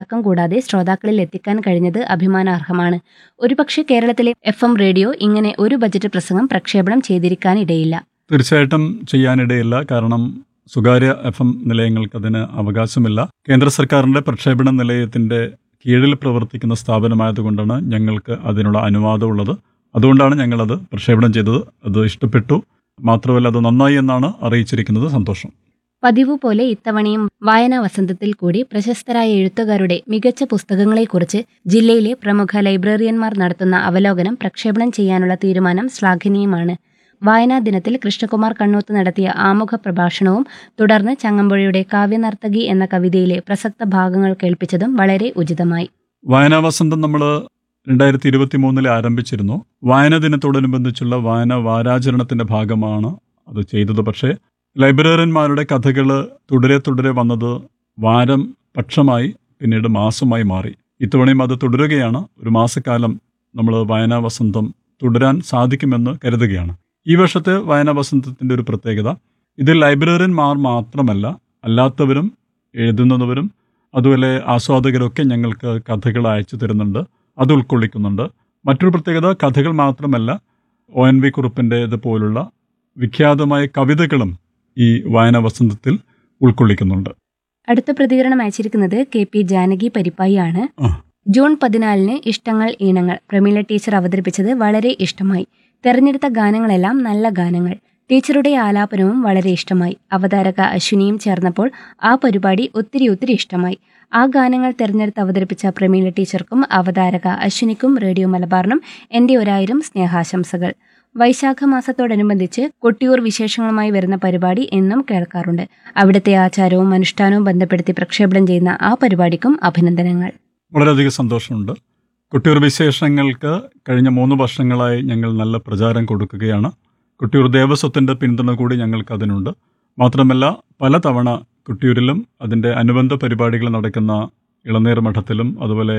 മുടക്കം കൂടാതെ ശ്രോതാക്കളിൽ എത്തിക്കാൻ കഴിഞ്ഞത് അഭിമാനാർഹമാണ് ഒരുപക്ഷെ കേരളത്തിലെ എഫ് എം റേഡിയോ ഇങ്ങനെ ഒരു ബജറ്റ് പ്രസംഗം പ്രക്ഷേപണം ചെയ്തിരിക്കാനിടയില്ല തീർച്ചയായിട്ടും ചെയ്യാനിടയില്ല കാരണം സ്വകാര്യ എഫ് എം നിലയങ്ങൾക്ക് അതിന് അവകാശമില്ല കേന്ദ്ര സർക്കാരിന്റെ പ്രക്ഷേപണ നിലയത്തിന്റെ കീഴിൽ പ്രവർത്തിക്കുന്ന സ്ഥാപനമായതുകൊണ്ടാണ് ഞങ്ങൾക്ക് അതിനുള്ള അനുവാദമുള്ളത് അതുകൊണ്ടാണ് ഞങ്ങളത് പ്രക്ഷേപണം ചെയ്തത് അത് ഇഷ്ടപ്പെട്ടു മാത്രമല്ല അത് നന്നായി എന്നാണ് അറിയിച്ചിരിക്കുന്നത് സന്തോഷം പതിവ് പോലെ ഇത്തവണയും വായനാ വസന്തത്തിൽ കൂടി പ്രശസ്തരായ എഴുത്തുകാരുടെ മികച്ച പുസ്തകങ്ങളെക്കുറിച്ച് ജില്ലയിലെ പ്രമുഖ ലൈബ്രറിയന്മാർ നടത്തുന്ന അവലോകനം പ്രക്ഷേപണം ചെയ്യാനുള്ള തീരുമാനം ശ്ലാഘനീയമാണ് വായനാ ദിനത്തിൽ കൃഷ്ണകുമാർ കണ്ണൂത്ത് നടത്തിയ ആമുഖ പ്രഭാഷണവും തുടർന്ന് ചങ്ങമ്പുഴയുടെ കാവ്യനർത്തകി എന്ന കവിതയിലെ പ്രസക്ത ഭാഗങ്ങൾ കേൾപ്പിച്ചതും വളരെ ഉചിതമായി വായനാ വസന്തം നമ്മൾ രണ്ടായിരത്തി ഇരുപത്തി മൂന്നിൽ ആരംഭിച്ചിരുന്നു വായനാ ദിനത്തോടനുബന്ധിച്ചുള്ള വായന വാരാചരണത്തിന്റെ ഭാഗമാണ് അത് ചെയ്തത് പക്ഷേ ലൈബ്രറിയന്മാരുടെ കഥകൾ തുടരെ തുടരെ വന്നത് വാരം പക്ഷമായി പിന്നീട് മാസമായി മാറി ഇത്തവണയും അത് തുടരുകയാണ് ഒരു മാസക്കാലം നമ്മൾ വായനാ വസന്തം തുടരാൻ സാധിക്കുമെന്ന് കരുതുകയാണ് ഈ വർഷത്തെ വായനാ വസന്തത്തിന്റെ ഒരു പ്രത്യേകത ഇതിൽ ലൈബ്രറിയന്മാർ മാത്രമല്ല അല്ലാത്തവരും എഴുതുന്നവരും അതുപോലെ ആസ്വാദകരൊക്കെ ഞങ്ങൾക്ക് കഥകൾ അയച്ചു തരുന്നുണ്ട് അത് ഉൾക്കൊള്ളിക്കുന്നുണ്ട് മറ്റൊരു പ്രത്യേകത കഥകൾ മാത്രമല്ല ഒ എൻ വി കുറുപ്പിൻ്റേത് പോലുള്ള വിഖ്യാതമായ കവിതകളും ഈ വായനാ വസന്തത്തിൽ ഉൾക്കൊള്ളിക്കുന്നുണ്ട് അടുത്ത പ്രതികരണം അയച്ചിരിക്കുന്നത് കെ പി ജാനകി പരിപ്പായിയാണ് ആ. ജൂൺ പതിനാലിന് ഇഷ്ടങ്ങൾ ഈണങ്ങൾ പ്രമീള ടീച്ചർ അവതരിപ്പിച്ചത് വളരെ ഇഷ്ടമായി തെരഞ്ഞെടുത്ത ഗാനങ്ങളെല്ലാം നല്ല ഗാനങ്ങൾ ടീച്ചറുടെ ആലാപനവും വളരെ ഇഷ്ടമായി അവതാരക അശ്വിനിയും ചേർന്നപ്പോൾ ആ പരിപാടി ഒത്തിരി ഒത്തിരി ഇഷ്ടമായി ആ ഗാനങ്ങൾ തെരഞ്ഞെടുത്ത് അവതരിപ്പിച്ച പ്രമീള ടീച്ചർക്കും അവതാരക അശ്വിനിക്കും റേഡിയോ മലബാറിനും എന്റെ ഒരായിരം സ്നേഹാശംസകൾ വൈശാഖ മാസത്തോടനുബന്ധിച്ച് കൊട്ടിയൂർ വിശേഷങ്ങളുമായി വരുന്ന പരിപാടി എന്നും കേൾക്കാറുണ്ട് അവിടുത്തെ ആചാരവും അനുഷ്ഠാനവും ബന്ധപ്പെടുത്തി പ്രക്ഷേപണം ചെയ്യുന്ന ആ പരിപാടിക്കും അഭിനന്ദനങ്ങൾ വളരെയധികം സന്തോഷമുണ്ട് കുട്ടിയൂർ വിശേഷങ്ങൾക്ക് കഴിഞ്ഞ മൂന്ന് വർഷങ്ങളായി ഞങ്ങൾ നല്ല പ്രചാരം കൊടുക്കുകയാണ് കുട്ടിയൂർ ദേവസ്വത്തിൻ്റെ പിന്തുണ കൂടി ഞങ്ങൾക്ക് അതിനുണ്ട് മാത്രമല്ല പലതവണ കുട്ടിയൂരിലും അതിൻ്റെ അനുബന്ധ പരിപാടികൾ നടക്കുന്ന ഇളനീർ മഠത്തിലും അതുപോലെ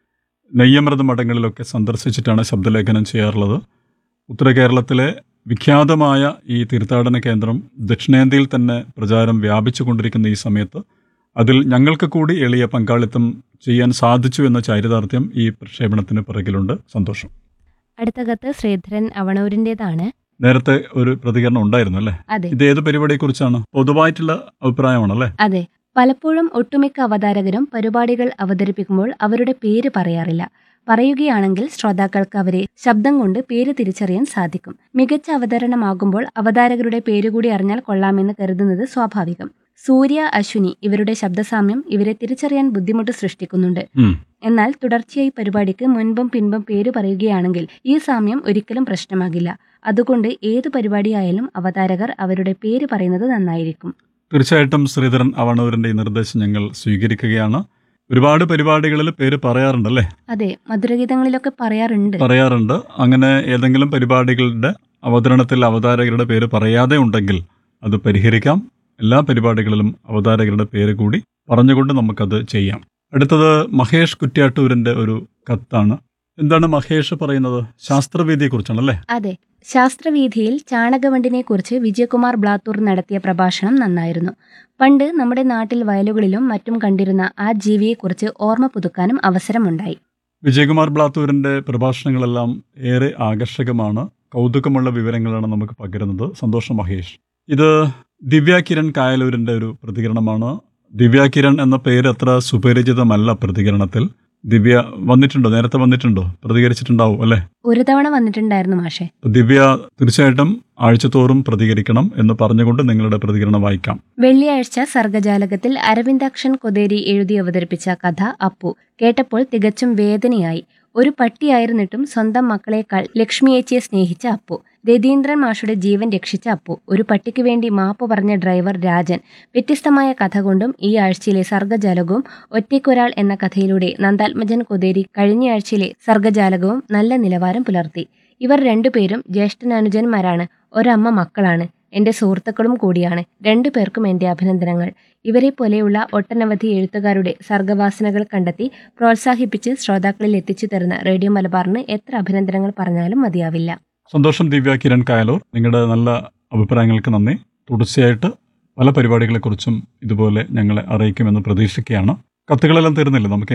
നെയ്യമൃത മഠങ്ങളിലൊക്കെ സന്ദർശിച്ചിട്ടാണ് ശബ്ദലേഖനം ചെയ്യാറുള്ളത് ഉത്തര കേരളത്തിലെ വിഖ്യാതമായ ഈ തീർത്ഥാടന കേന്ദ്രം ദക്ഷിണേന്ത്യയിൽ തന്നെ പ്രചാരം വ്യാപിച്ചുകൊണ്ടിരിക്കുന്ന ഈ സമയത്ത് അതിൽ ഞങ്ങൾക്ക് കൂടി എളിയ പങ്കാളിത്തം ചെയ്യാൻ സാധിച്ചു എന്ന ചാരിതാർത്ഥ്യം ഈ പ്രക്ഷേപണത്തിന് പിറകിലുണ്ട് സന്തോഷം അടുത്ത കത്ത് ശ്രീധരൻ അവണൂരിൻ്റെതാണ് നേരത്തെ ഒരു പ്രതികരണം ഉണ്ടായിരുന്നു അല്ലേ അതെ ഇത് ഏത് പരിപാടിയെക്കുറിച്ചാണ് പൊതുവായിട്ടുള്ള അഭിപ്രായമാണല്ലേ അതെ പലപ്പോഴും ഒട്ടുമിക്ക അവതാരകരും പരിപാടികൾ അവതരിപ്പിക്കുമ്പോൾ അവരുടെ പേര് പറയാറില്ല പറയുകയാണെങ്കിൽ ശ്രോതാക്കൾക്ക് അവരെ ശബ്ദം കൊണ്ട് പേര് തിരിച്ചറിയാൻ സാധിക്കും മികച്ച അവതരണമാകുമ്പോൾ അവതാരകരുടെ പേരുകൂടി അറിഞ്ഞാൽ കൊള്ളാമെന്ന് കരുതുന്നത് സ്വാഭാവികം സൂര്യ അശ്വിനി ഇവരുടെ ശബ്ദസാമ്യം ഇവരെ തിരിച്ചറിയാൻ ബുദ്ധിമുട്ട് സൃഷ്ടിക്കുന്നുണ്ട് ഉം. എന്നാൽ തുടർച്ചയായി പരിപാടിക്ക് മുൻപും പിൻപും പേര് പറയുകയാണെങ്കിൽ ഈ സാമ്യം ഒരിക്കലും പ്രശ്നമാകില്ല അതുകൊണ്ട് ഏത് പരിപാടിയായാലും അവതാരകർ അവരുടെ പേര് പറയുന്നത് നന്നായിരിക്കും തീർച്ചയായിട്ടും ശ്രീധരൻ അവണൂരിന്റെ ഈ നിർദ്ദേശം ഞങ്ങൾ സ്വീകരിക്കുകയാണ് ഒരുപാട് പരിപാടികളിൽ പേര് പറയാറുണ്ടല്ലേ അതെ മധുരഗീതങ്ങളിലൊക്കെ പറയാറുണ്ട് പറയാറുണ്ട് അങ്ങനെ ഏതെങ്കിലും പരിപാടികളുടെ അവതരണത്തിൽ അവതാരകരുടെ പേര് പറയാതെ ഉണ്ടെങ്കിൽ അത് പരിഹരിക്കാം എല്ലാ പരിപാടികളിലും അവതാരകരുടെ പേര് കൂടി പറഞ്ഞുകൊണ്ട് നമുക്കത് ചെയ്യാം അടുത്തത് മഹേഷ് കുറ്റ്യാട്ടൂരിന്റെ ഒരു കത്താണ് എന്താണ് മഹേഷ് പറയുന്നത് ശാസ്ത്രവേദിയെക്കുറിച്ചാണല്ലേ അതെ ശാസ്ത്രവീഥിയിൽ ചാണകവണ്ടിനെ കുറിച്ച് വിജയകുമാർ ബ്ലാത്തൂർ നടത്തിയ പ്രഭാഷണം നന്നായിരുന്നു പണ്ട് നമ്മുടെ നാട്ടിൽ വയലുകളിലും മറ്റും കണ്ടിരുന്ന ആ ജീവിയെക്കുറിച്ച് ഓർമ്മ പുതുക്കാനും അവസരമുണ്ടായി വിജയകുമാർ ബ്ലാത്തൂരിന്റെ പ്രഭാഷണങ്ങളെല്ലാം ഏറെ ആകർഷകമാണ് കൗതുകമുള്ള വിവരങ്ങളാണ് നമുക്ക് പകരുന്നത് സന്തോഷം മഹേഷ് ഇത് ദിവ്യ കിരൺ കായലൂരിന്റെ ഒരു പ്രതികരണമാണ് ദിവ്യ കിരൺ എന്ന പേര് അത്ര സുപരിചിതമല്ല പ്രതികരണത്തിൽ ദിവ്യ വന്നിട്ടുണ്ടോ നേരത്തെ വന്നിട്ടുണ്ടോ പ്രതികരിച്ചിട്ടുണ്ടാവും അല്ലെ ഒരു തവണ വന്നിട്ടുണ്ടായിരുന്നു മാഷെ അപ്പൊ ദിവ്യ തീർച്ചയായിട്ടും ആഴ്ചതോറും പ്രതികരിക്കണം എന്ന് പറഞ്ഞുകൊണ്ട് നിങ്ങളുടെ പ്രതികരണം വായിക്കാം വെള്ളിയാഴ്ച സർഗജാലകത്തിൽ അരവിന്ദാക്ഷൻ കൊതേരി എഴുതി അവതരിപ്പിച്ച കഥ അപ്പു കേട്ടപ്പോൾ തികച്ചും വേദനയായി ഒരു പട്ടിയായിരുന്നിട്ടും സ്വന്തം മക്കളെക്കാൾ ലക്ഷ്മിയേച്ചിയെ സ്നേഹിച്ച അപ്പു രതീന്ദ്രൻ മാഷുടെ ജീവൻ രക്ഷിച്ച അപ്പു ഒരു പട്ടിക്ക് വേണ്ടി മാപ്പ് പറഞ്ഞ ഡ്രൈവർ രാജൻ വ്യത്യസ്തമായ കഥ കൊണ്ടും ഈ ആഴ്ചയിലെ സർഗജാലകവും ഒറ്റയ്ക്കൊരാൾ എന്ന കഥയിലൂടെ നന്ദാത്മജൻ കൊതേരി കഴിഞ്ഞയാഴ്ചയിലെ സർഗജാലകവും നല്ല നിലവാരം പുലർത്തി ഇവർ രണ്ടുപേരും ജ്യേഷ്ഠനാനുജന്മാരാണ് ഒരമ്മ മക്കളാണ് എന്റെ സുഹൃത്തുക്കളും കൂടിയാണ് രണ്ടു പേർക്കും എന്റെ അഭിനന്ദനങ്ങൾ ഇവരെ പോലെയുള്ള ഒട്ടനവധി എഴുത്തുകാരുടെ സർഗവാസനകൾ കണ്ടെത്തി പ്രോത്സാഹിപ്പിച്ച് ശ്രോതാക്കളിൽ എത്തിച്ചു തരുന്ന റേഡിയോ മലബാറിന് എത്ര അഭിനന്ദനങ്ങൾ പറഞ്ഞാലും മതിയാവില്ല സന്തോഷം ദിവ്യ കിരൺ കായലൂർ നിങ്ങളുടെ നല്ല അഭിപ്രായങ്ങൾക്ക് നന്ദി തുടർച്ചയായിട്ട് പല പരിപാടികളെക്കുറിച്ചും ഇതുപോലെ ഞങ്ങളെ അറിയിക്കുമെന്ന് പ്രതീക്ഷിക്കുകയാണ് കത്തുകളെല്ലാം തീർന്നില്ല നമുക്ക്